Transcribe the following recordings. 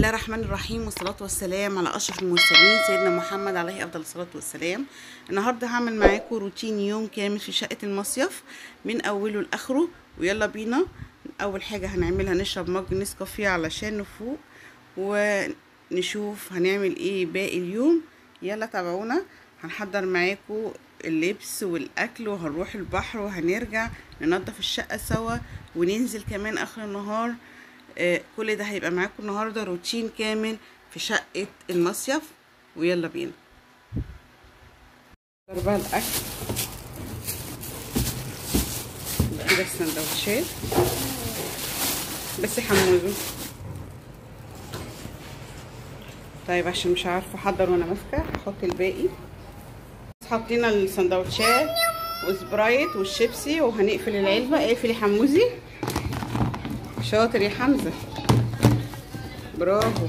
الله الرحمن الرحيم والصلاة والسلام على أشرف المرسلين سيدنا محمد عليه أفضل الصلاة والسلام النهاردة هعمل معاكم روتين يوم كامل في شقة المصيف من أوله لآخره ويلا بينا أول حاجة هنعملها نشرب مج نسكافيه علشان نفوق ونشوف هنعمل ايه باقي اليوم يلا تابعونا هنحضر معاكم اللبس والاكل وهنروح البحر وهنرجع ننظف الشقة سوا وننزل كمان اخر النهار آه كل ده هيبقى معاكم النهارده روتين كامل في شقة المصيف ويلا بينا بقى الاكل كده السندوتشات بس حموزه طيب عشان مش عارفه احضر وانا ماسكه هحط الباقي حطينا السندوتشات وسبرايت والشيبسي وهنقفل العلبه اقفلي حموزي شاطر يا حمزه برافو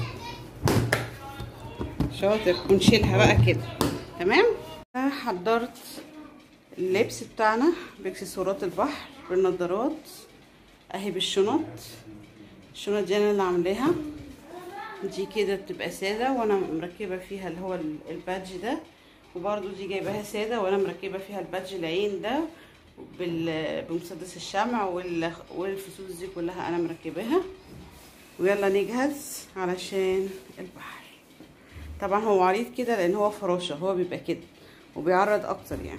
شاطر ونشيلها بقى كده تمام حضرت اللبس بتاعنا باكسسوارات البحر بالنضارات اهي بالشنط الشنط دي انا اللي عاملاها دي كده بتبقى ساده وانا مركبه فيها اللي هو البادج ده وبرده دي جايباها ساده وانا مركبه فيها البادج العين ده بمسدس الشمع والفصوص دي كلها انا مركباها ويلا نجهز علشان البحر طبعا هو عريض كده لان هو فراشه هو بيبقى كده وبيعرض اكتر يعني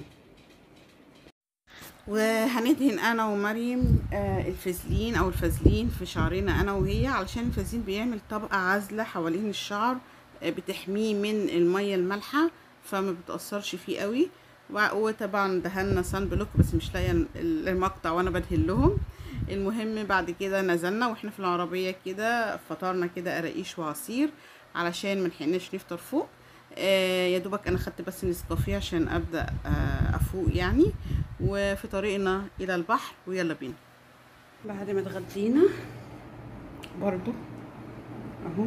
وهندهن انا ومريم الفازلين او الفازلين في شعرنا انا وهي علشان الفازلين بيعمل طبقه عازله حوالين الشعر بتحميه من الميه المالحه فما بتاثرش فيه قوي وطبعا دهنا صن بلوك بس مش لاقيه المقطع وانا بدهن لهم المهم بعد كده نزلنا واحنا في العربيه كده فطرنا كده قراقيش وعصير علشان ملحقناش نفطر فوق آه يا دوبك انا خدت بس نسكافيه عشان ابدا آه افوق يعني وفي طريقنا الى البحر ويلا بينا بعد ما اتغدينا برضو اهو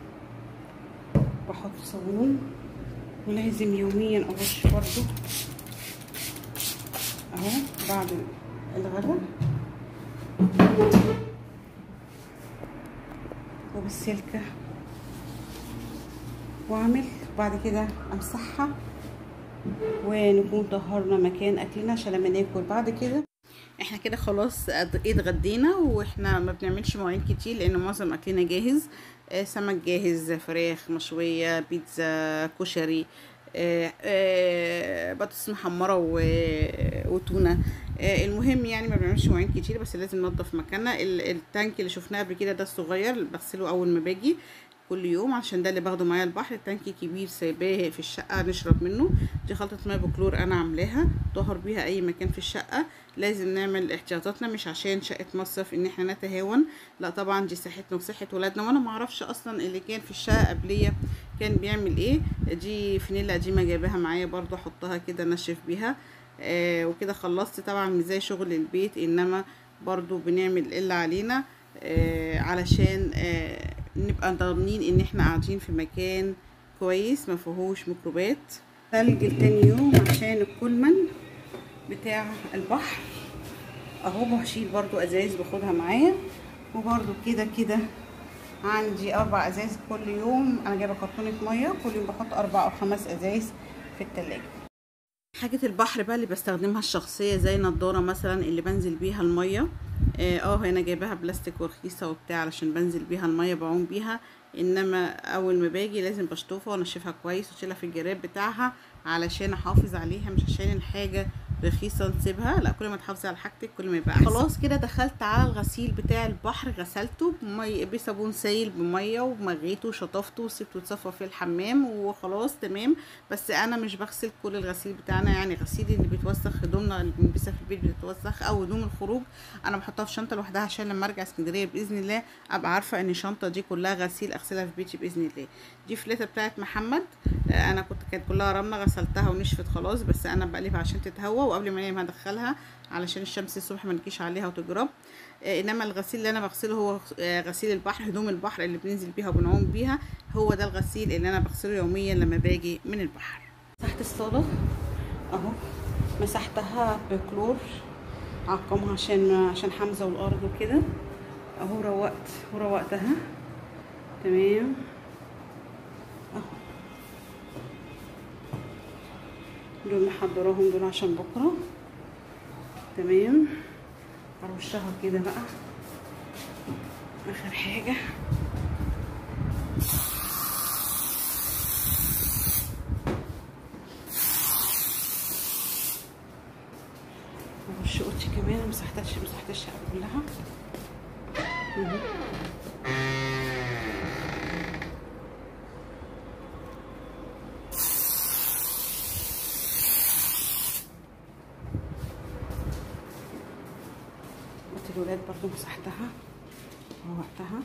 بحط صابون ولازم يوميا ارش برضو اهو بعد الغدا وبالسلكه واعمل بعد كده امسحها ونكون طهرنا مكان اكلنا عشان لما ناكل بعد كده احنا كده خلاص اتغدينا واحنا ما بنعملش مواعين كتير لان معظم اكلنا جاهز آه سمك جاهز فراخ مشويه بيتزا كشري آه آه بطاطس محمره وتونه آه المهم يعني ما بنعملش مواعين كتير بس لازم ننضف مكاننا التانك اللي شفناه قبل كده ده الصغير بغسله اول ما باجي كل يوم عشان ده اللي باخده معايا البحر التانك كبير سايباه في الشقه نشرب منه دي خلطه ميه بكلور انا عاملاها طهر بيها اي مكان في الشقه لازم نعمل احتياطاتنا مش عشان شقه مصيف ان احنا نتهاون لا طبعا دي صحتنا وصحه ولادنا وانا ما اعرفش اصلا اللي كان في الشقه قبليه كان بيعمل ايه دي فانيلا قديمه جايباها معايا برضو احطها كده انشف بيها آه وكده خلصت طبعا مش زي شغل البيت انما برضو بنعمل اللي علينا آه علشان آه نبقى ضامنين ان احنا قاعدين في مكان كويس ما فيهوش ميكروبات تلج لتاني يوم عشان الكولمن بتاع البحر اهو بشيل برضو ازايز باخدها معايا وبرضو كده كده عندي اربع ازايز كل يوم انا جايبه كرتونه ميه كل يوم بحط اربع او خمس ازايز في التلاجة حاجة البحر بقى اللي بستخدمها الشخصية زي نضارة مثلا اللي بنزل بيها المية اه هنا جايباها بلاستيك ورخيصة وبتاع علشان بنزل بيها المية بعوم بيها انما اول ما باجي لازم بشطفها وانشفها كويس واشيلها في الجراب بتاعها علشان احافظ عليها مش عشان الحاجة رخيصة نسيبها لا كل ما تحافظي على حاجتك كل ما يبقى احسن خلاص كده دخلت على الغسيل بتاع البحر غسلته بمي بصابون سايل بميه ومغيته وشطفته وسبته يتصفى في الحمام وخلاص تمام بس انا مش بغسل كل الغسيل بتاعنا يعني غسيل اللي بيتوسخ هدومنا اللي بنلبسها في البيت بتتوسخ او هدوم الخروج انا بحطها في شنطه لوحدها عشان لما ارجع اسكندريه باذن الله ابقى عارفه ان الشنطه دي كلها غسيل اغسلها في بيتي باذن الله دي فليته بتاعت محمد انا كنت كانت كلها رمله غسلتها ونشفت خلاص بس انا بقلبها عشان تتهوى وقبل ما انام هدخلها علشان الشمس الصبح ما نجيش عليها وتجرب آه انما الغسيل اللي انا بغسله هو آه غسيل البحر هدوم البحر اللي بننزل بيها وبنعوم بيها هو ده الغسيل اللي انا بغسله يوميا لما باجي من البحر تحت الصاله اهو مسحتها بكلور عقمها عشان عشان حمزه والارض وكده اهو روقت وروقتها تمام اهو دول محضراهم دول عشان بكره تمام ارشها كده بقى اخر حاجه ارش اوضتي كمان مسحتش مسحت الشقه كلها اوضه الولاد برضو مسحتها روقتها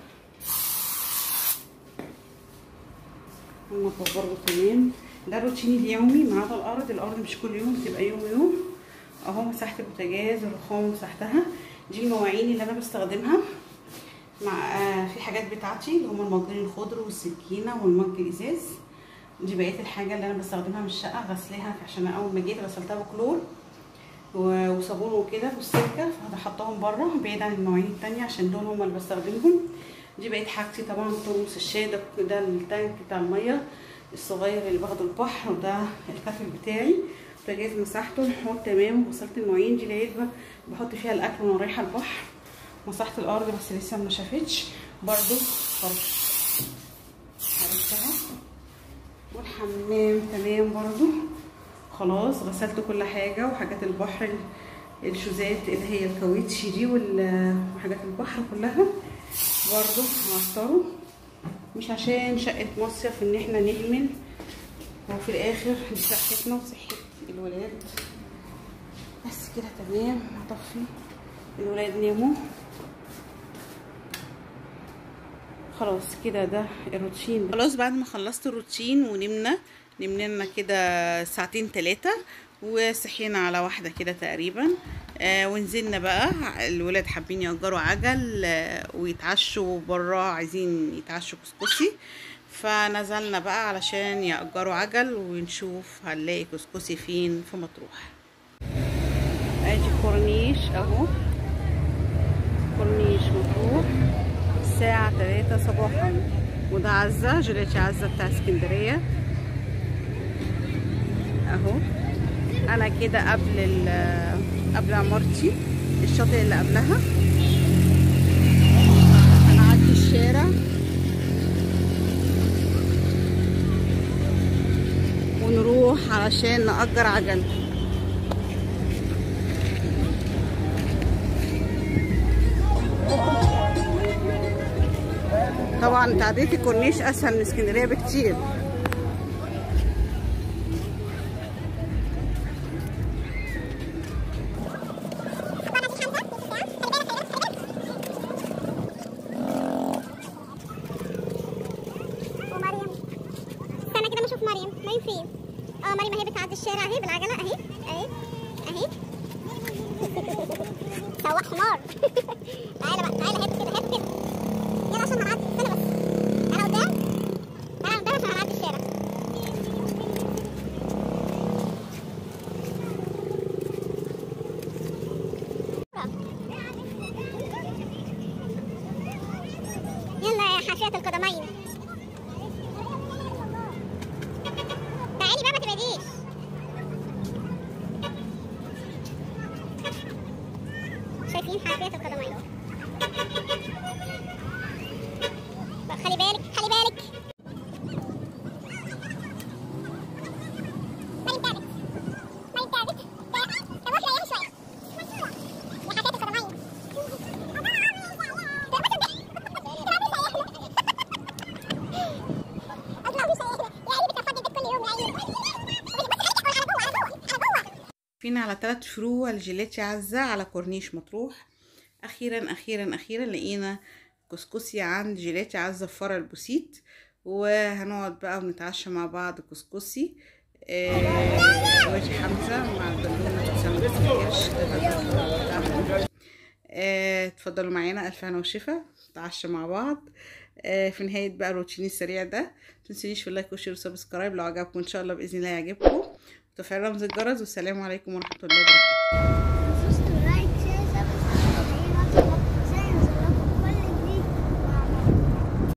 المطبخ برضو تمام ده روتيني اليومي ما عدا الارض الارض مش كل يوم بتبقى يوم يوم اهو مسحت البوتاجاز الرخام مسحتها دي المواعين اللي انا بستخدمها مع آه في حاجات بتاعتي اللي هما المجين الخضر والسكينه والمج الازاز دي بقيه الحاجه اللي انا بستخدمها من الشقه غسلها عشان اول ما جيت غسلتها بكلور وصابون وكده والسلكه فهحطهم بره بعيد عن المواعين التانية عشان دول هما اللي بستخدمهم دي بقيه حاجتي طبعا ترمس الشاي ده ده التانك بتاع الميه الصغير اللي باخده البحر وده الكافل بتاعي بوتاجاز مسحته الحوض تمام وغسلت المواعين دي العلبه بحط فيها الاكل وانا رايحه البحر مسحت الارض بس لسه ما شافتش برضو فرش فرشتها والحمام تمام برضو خلاص غسلت كل حاجه وحاجات البحر الشوزات اللي هي الكاوتشي دي وحاجات البحر كلها برضو هعصره مش عشان شقه مصيف ان احنا نهمل وفي الاخر دي صحتنا وصحه الولاد بس كده تمام هطفي الولاد ناموا خلاص كده ده الروتين خلاص بعد ما خلصت الروتين ونمنا نمنا لنا كده ساعتين ثلاثة وصحينا على واحدة كده تقريبا آه ونزلنا بقى الولاد حابين يأجروا عجل آه ويتعشوا برا عايزين يتعشوا كسكسي فنزلنا بقى علشان يأجروا عجل ونشوف هنلاقي كسكسي فين في مطروح ادي كورنيش اهو كورنيش مطروح الساعة تلاتة صباحا وده عزة جيلاتي عزة بتاع اسكندرية اهو انا كده قبل قبل عمارتي الشاطئ اللي قبلها هنعدي الشارع ونروح علشان نأجر عجل طبعا تعدية الكورنيش اسهل من اسكندريه بكتير اه مريم اهي بتعدي الشارع اهي بالعجله اهي اهي اهي سواق حمار تعالى بقى تعالى هات كده هات كده يلا عشان هنعدي استنى بس انا قدام انا قدام عشان هنعدي الشارع يلا يا حاشية القدمين تعالي بقى ما تبعديش شايفين حافية القدمين بقى خلي بالك خلي بالك مريم تعبت مريم تعبت طب واحنا ريحي شوية يا حافية القدمين فينا على ثلاث فروع الجيلاتي عزة على كورنيش مطروح اخيرا اخيرا اخيرا لقينا كسكسي عند جيلاتي عزة في فرع البوسيت وهنقعد بقى ونتعشى مع بعض كسكسي آه واجي حمزة مع البالونة تسلم آه اتفضلوا معانا الف هنا وشفا نتعشى مع بعض آه في نهاية بقى الروتين السريع ده متنسونيش في اللايك والشير وسبسكرايب لو عجبكم ان شاء الله باذن الله يعجبكم وتفعيل رمز الجرس والسلام عليكم ورحمة الله وبركاته